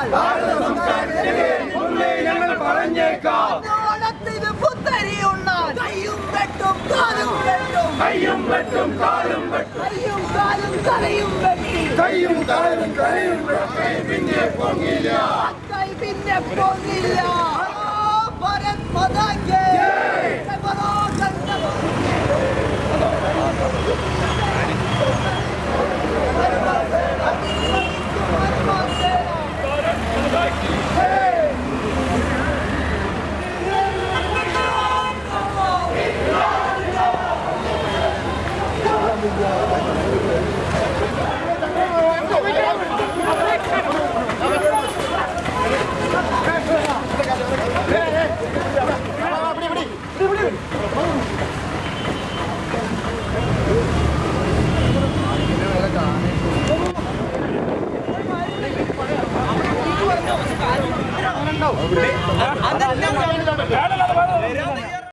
ഉണ്ണാൻ ഞങ്ങൾ പറഞ്ഞേക്കാം ഓണത്തിന് പുത്തരി ഉണ്ണാൻ കയ്യും വെട്ടും കാലും വെട്ടും കയ്യും വെട്ടും കാലും വെട്ടും കയ്യും കാലും തലയും വെട്ടി കയ്യും കാലും കരയും കൈ പിന്നെ പൊങ്ങില്ല കൈ പിന്നെ പോകില്ല ഭാരത് മാതാ കേ ബലോ വേണ്ട